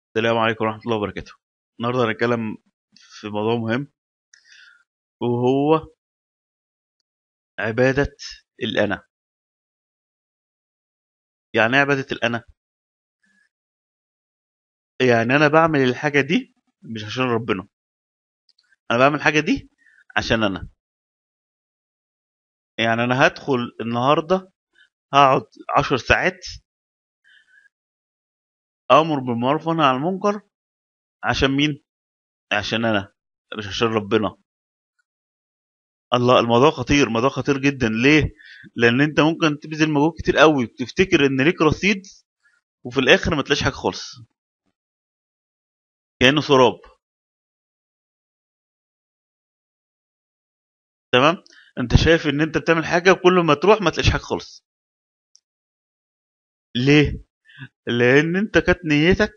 السلام عليكم ورحمة الله وبركاته النهاردة هنتكلم في موضوع مهم وهو عبادة الأنا يعني ايه عبادة الأنا؟ يعني أنا بعمل الحاجة دي مش عشان ربنا أنا بعمل الحاجة دي عشان أنا يعني أنا هدخل النهاردة هقعد عشر ساعات أمر بالمعروف وأنهى عن المنكر عشان مين؟ عشان أنا مش عشان ربنا الله الموضوع خطير الموضوع خطير جدا ليه لان انت ممكن تبذل مجهود كتير قوي وتفتكر ان ليك رصيد وفي الاخر ما تلاقيش حاجه خالص كانه سراب تمام انت شايف ان انت بتعمل حاجه وكل ما تروح ما تلاقيش حاجه خالص ليه لان انت كانت نيتك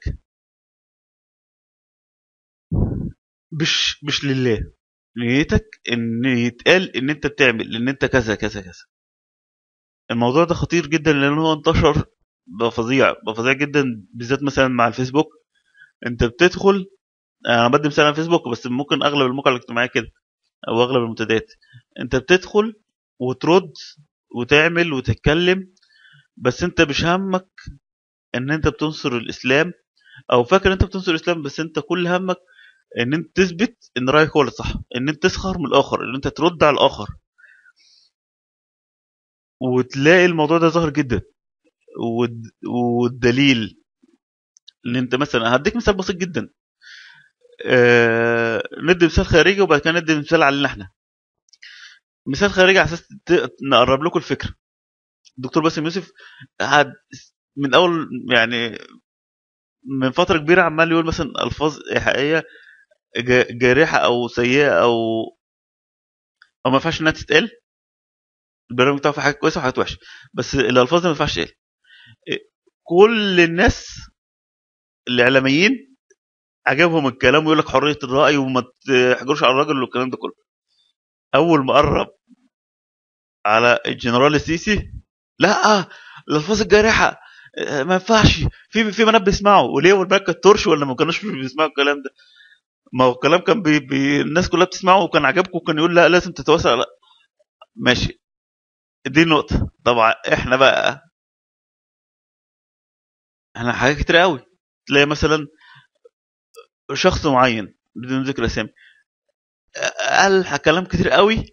مش مش لله نيتك ان يتقال ان انت بتعمل ان انت كذا كذا كذا الموضوع ده خطير جدا لان هو انتشر بفظيع بفظيع جدا بالذات مثلا مع الفيسبوك انت بتدخل انا بدي مثال على الفيسبوك بس ممكن اغلب المواقع الاجتماعيه كده او اغلب المنتديات انت بتدخل وترد وتعمل وتتكلم بس انت مش همك ان انت بتنصر الاسلام او فاكر انت بتنصر الاسلام بس انت كل همك ان انت تثبت ان رايك هو اللي صح ان انت تسخر من الاخر ان انت ترد على الاخر وتلاقي الموضوع ده ظاهر جدا والد- والدليل ان انت مثلا هديك مثال بسيط جدا آه ندي مثال خارجي وبعد كده ندي مثال علينا احنا مثال خارجي على اساس ت- نقرب لكم الفكره الدكتور باسم يوسف قعد من اول يعني من فتره كبيره عمال يقول مثلا الفاظ ايحائيه جا- جارحه او سيئه او او ما ينفعش انها تتقال البرنامج بتاعه فيه حاجات كويسه وحاجات وحشه بس الالفاظ دي ما ينفعش تتقال كل الناس الاعلاميين عجبهم الكلام ويقول لك حريه الراي وما تحجرش على الراجل والكلام ده كله اول ما قرب على الجنرال السيسي لا الالفاظ الجارحه آه، ما ينفعش في في بنات بيسمعوا وليه والبنات كانت ترش ولا ما كانوش بيسمعوا الكلام ده ما هو الكلام كان بي بي الناس كلها بتسمعه وكان عجبكم وكان يقول لا لازم تتوسع لا ماشي دي نقطة طبعا احنا بقى احنا حاجات كتير قوي تلاقي مثلا شخص معين بدون ذكر اسامي قال كلام كتير قوي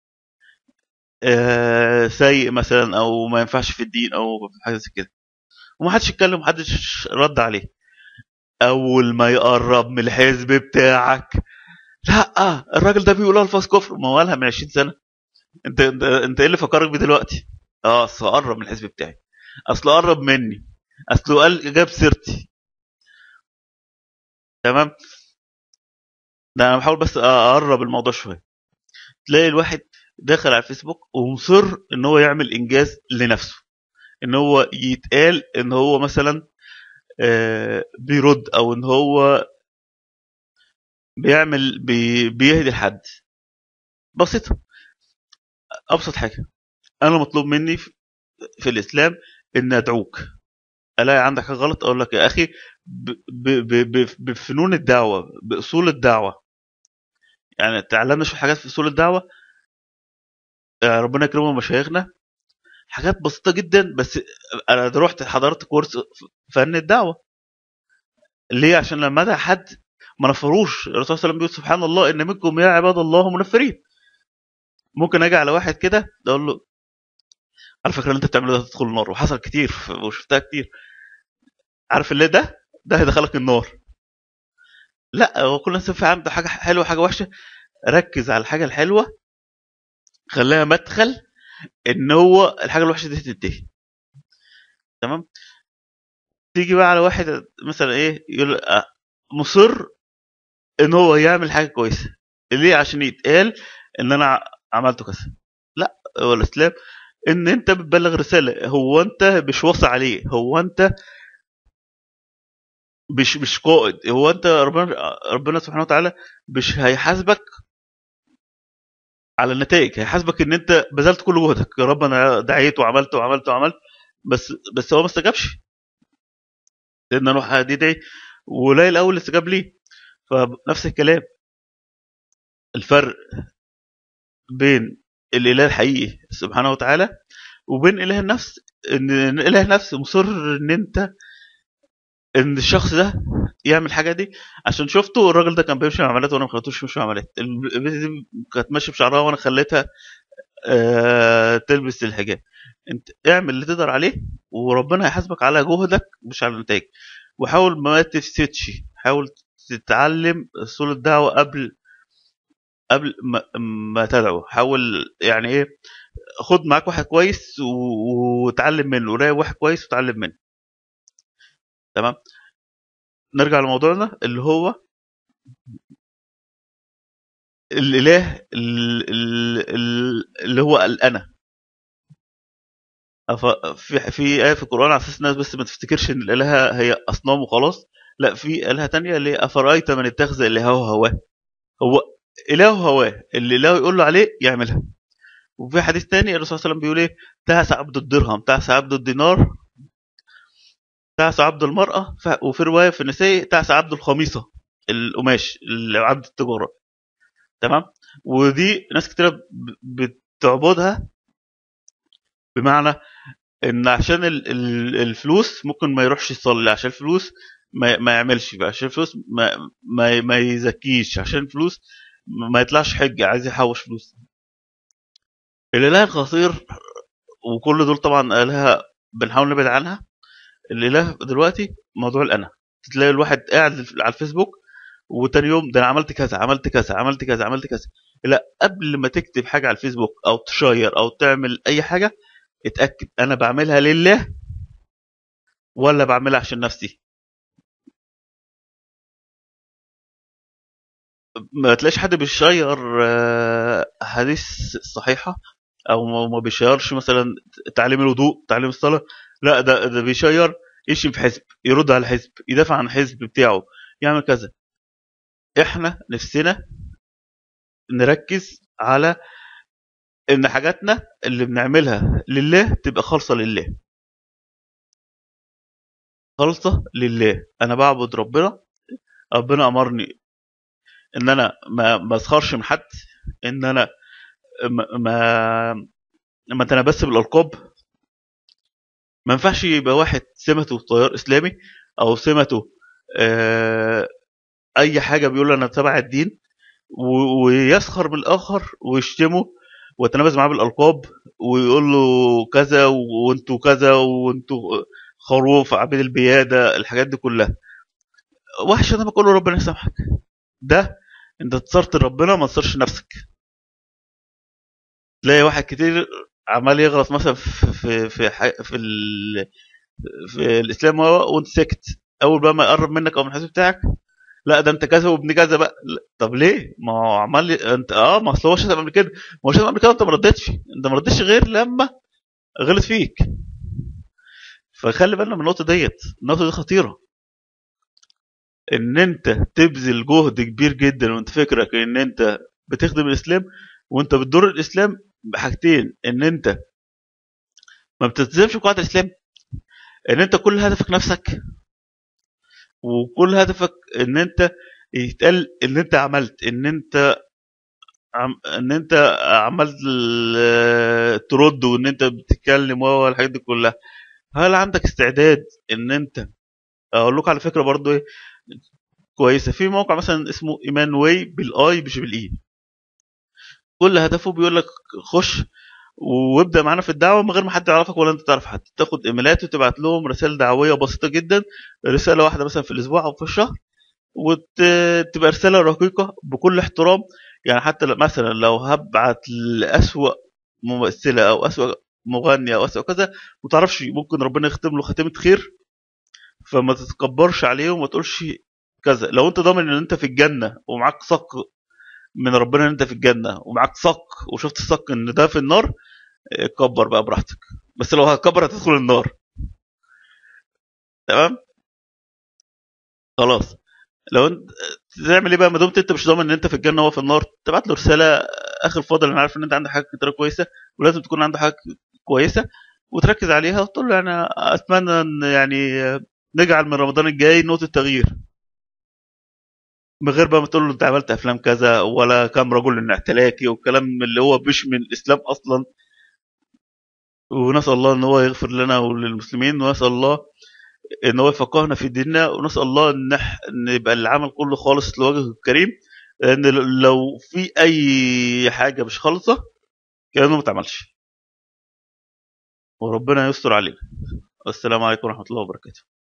آه، سيء مثلا او ما ينفعش في الدين او حاجه زي كده ومحدش اتكلم ومحدش رد عليه اول ما يقرب من الحزب بتاعك لا الراجل ده بيقول الفاظ كفر ما هو قالها من 20 سنه انت انت, انت ايه اللي فكرك بيه دلوقتي اه اصل قرب من الحزب بتاعي اصل قرب مني اصله قال جاب سيرتي تمام ده انا بحاول بس اقرب الموضوع شويه تلاقي الواحد داخل على الفيسبوك ومصر ان هو يعمل انجاز لنفسه ان هو يتقال ان هو مثلا آه، بيرد او ان هو بيعمل بي بيهدي لحد بسيطه ابسط حاجه انا مطلوب مني في في الاسلام ان ادعوك الاقي عندك حاجه غلط اقول لك يا اخي ب- ب- ب- ب- بفنون الدعوه باصول الدعوه يعني تعلمنا شويه حاجات في اصول الدعوه آه، ربنا يكرمهم مشايخنا حاجات بسيطه جدا بس انا ده رحت حضرت كورس فن الدعوه ليه عشان لما ادعي حد ما نفروش الرسول صلى الله عليه وسلم بيقول سبحان الله ان منكم يا عباد الله منفرين ممكن اجي على واحد كده اقول له على فكره اللي انت بتعمله ده هتدخل النار وحصل كتير وشفتها كتير عارف اللي ده ده هيدخلك النار لا هو كل الناس في عنده حاجه حلوه حاجه وحشه ركز على الحاجه الحلوه خليها مدخل ان هو الحاجه الوحشه دي تنتهي تمام تيجي بقى على واحد مثلا ايه يقول آه، مصر ان هو يعمل حاجه كويسه ليه عشان يتقال ان انا ع- عملته كذا لا هو الاسلام ان انت بتبلغ رساله هو انت مش واصي عليه هو انت مش مش قائد هو انت ربنا ربنا سبحانه وتعالى مش هيحاسبك على النتائج هيحاسبك ان انت بذلت كل جهدك يا رب انا دعيت وعملت وعملت وعملت بس بس هو ما استجابش لان اروح يدعي وقليل قوي اللي استجاب ليه فنفس الكلام الفرق بين الاله الحقيقي سبحانه وتعالى وبين اله النفس ان إن اله النفس مصر ان انت ان الشخص ده يعمل الحاجه دي عشان شفته الراجل ده كان بيمشي عمليات وانا ما خليتوش يمشي عمليات البنت دي كانت ماشيه بشعرها وانا خليتها آه تلبس الحجاب انت اعمل اللي تقدر عليه وربنا هيحاسبك على جهدك مش على النتائج وحاول ما تفسدش حاول تتعلم اصول الدعوه قبل قبل ما, ما تدعو حاول يعني ايه خد معاك واحد كويس و- وتعلم منه وراقب واحد كويس وتعلم منه تمام نرجع لموضوعنا اللي هو الاله ال- ال- ال- اللي هو الانا أف- في في ايه في القران على اساس الناس بس ما تفتكرش ان الالهه هي اصنام وخلاص لا في الهه تانية اللي هي افرايت من اتخذ الهه هواه هو اله هواه اللي اله يقول له عليه يعملها وفي حديث تاني الرسول صلى الله عليه وسلم بيقول ايه تعس عبد الدرهم تعس عبد الدينار تعس عبد المرأة ف- وفي رواية في النساء تعس عبد الخميصة القماش ال- عبد التجارة تمام ودي ناس كتيرة ب- بتعبدها بمعنى ان عشان ال- ال- الفلوس ممكن ما يروحش يصلي عشان الفلوس ما, ما يعملش عشان الفلوس ما, ما, ما يزكيش عشان الفلوس ما يطلعش حج عايز يحوش فلوس الاله الخطير وكل دول طبعا آلهة بنحاول نبعد عنها الاله دلوقتي موضوع الانا تلاقي الواحد قاعد على الفيسبوك وتاني يوم ده انا عملت كذا عملت كذا عملت كذا عملت كذا لا قبل ما تكتب حاجه على الفيسبوك او تشير او تعمل اي حاجه اتاكد انا بعملها لله ولا بعملها عشان نفسي ما تلاقيش حد بيشير آه، احاديث صحيحه او ما ما بيشيرش مثلا تعليم الوضوء تعليم الصلاه لا ده ده بيشير يشتم في حزب يرد على حزب يدافع عن الحزب بتاعه يعمل كذا احنا نفسنا نركز على ان حاجاتنا اللي بنعملها لله تبقى خالصه لله خالصه لله انا بعبد ربنا ربنا امرني ان انا ما ما اسخرش من حد ان انا ما ما, ما اتنبس بالالقاب ما ينفعش يبقى واحد سمته تيار اسلامي او سمته آه اي حاجه بيقول انا تبع الدين و- ويسخر من الاخر ويشتمه ويتنابز معاه بالالقاب ويقول له كذا وانتوا كذا وانتوا خروف عبيد البياده الحاجات دي كلها وحش انا بقول له ربنا يسامحك ده انت تصرت ربنا ما تصرش نفسك تلاقي واحد كتير عمال يغلط مثلا في في في, ح- في, ال... في الاسلام هو وانت ساكت اول بقى ما يقرب منك او من الحزب بتاعك لا ده انت كذا وابن كذا بقى لا، طب ليه ما هو عمال ي- انت اه ما اصل هو شتم قبل كده ما هو شتم قبل كده انت ما ردتش انت ما ردتش غير لما غلط فيك فخلي بالنا من النقطه ديت النقطه دي خطيره ان انت تبذل جهد كبير جدا وانت فكرك ان انت بتخدم الاسلام وانت بتضر الاسلام بحاجتين ان انت ما بتلتزمش بقواعد الاسلام ان انت كل هدفك نفسك وكل هدفك ان انت يتقال ان انت عملت ان انت عم ان انت عملت ال- ترد وان انت بتتكلم والحاجات دي كلها هل عندك استعداد ان انت اقول لكم على فكره برضو ايه كويسه في موقع مثلا اسمه ايمان واي بالاي مش بالاي كل هدفه بيقول لك خش وابدا معانا في الدعوه من غير ما حد يعرفك ولا انت تعرف حد تاخد ايميلات وتبعت لهم رسائل دعويه بسيطه جدا رساله واحده مثلا في الاسبوع او في الشهر وتبقى رساله رقيقه بكل احترام يعني حتى لو- مثلا لو هبعت لاسوأ ممثله او اسوأ مغني او اسوأ كذا ما تعرفش ممكن ربنا يختم له خاتمه خير فما تتكبرش عليه وما تقولش كذا لو انت ضامن ان انت في الجنه ومعاك صك من ربنا ان انت في الجنه ومعاك صك وشفت الصك ان ده في النار اه، كبر بقى براحتك بس لو هتكبر هتدخل النار تمام خلاص لو انت تعمل ايه بقى ما دمت انت مش ضامن ان انت في الجنه وهو في النار تبعت له رساله اخر فاضل انا عارف ان انت عندك حاجه كتير كويسه ولازم تكون عندك حاجه كويسه وتركز عليها وتقول له انا اتمنى ان يعني نجعل من رمضان الجاي نقطه تغيير من غير بقى ما تقول له انت عملت افلام كذا ولا كم رجل اعتلاكي والكلام اللي هو مش من الاسلام اصلا ونسال الله ان هو يغفر لنا وللمسلمين ونسال الله ان هو يفقهنا في ديننا ونسال الله ان إح- ان يبقى العمل كله خالص لوجهه الكريم لان لو في اي حاجه مش خالصه كانه ما اتعملش وربنا يستر علينا السلام عليكم ورحمه الله وبركاته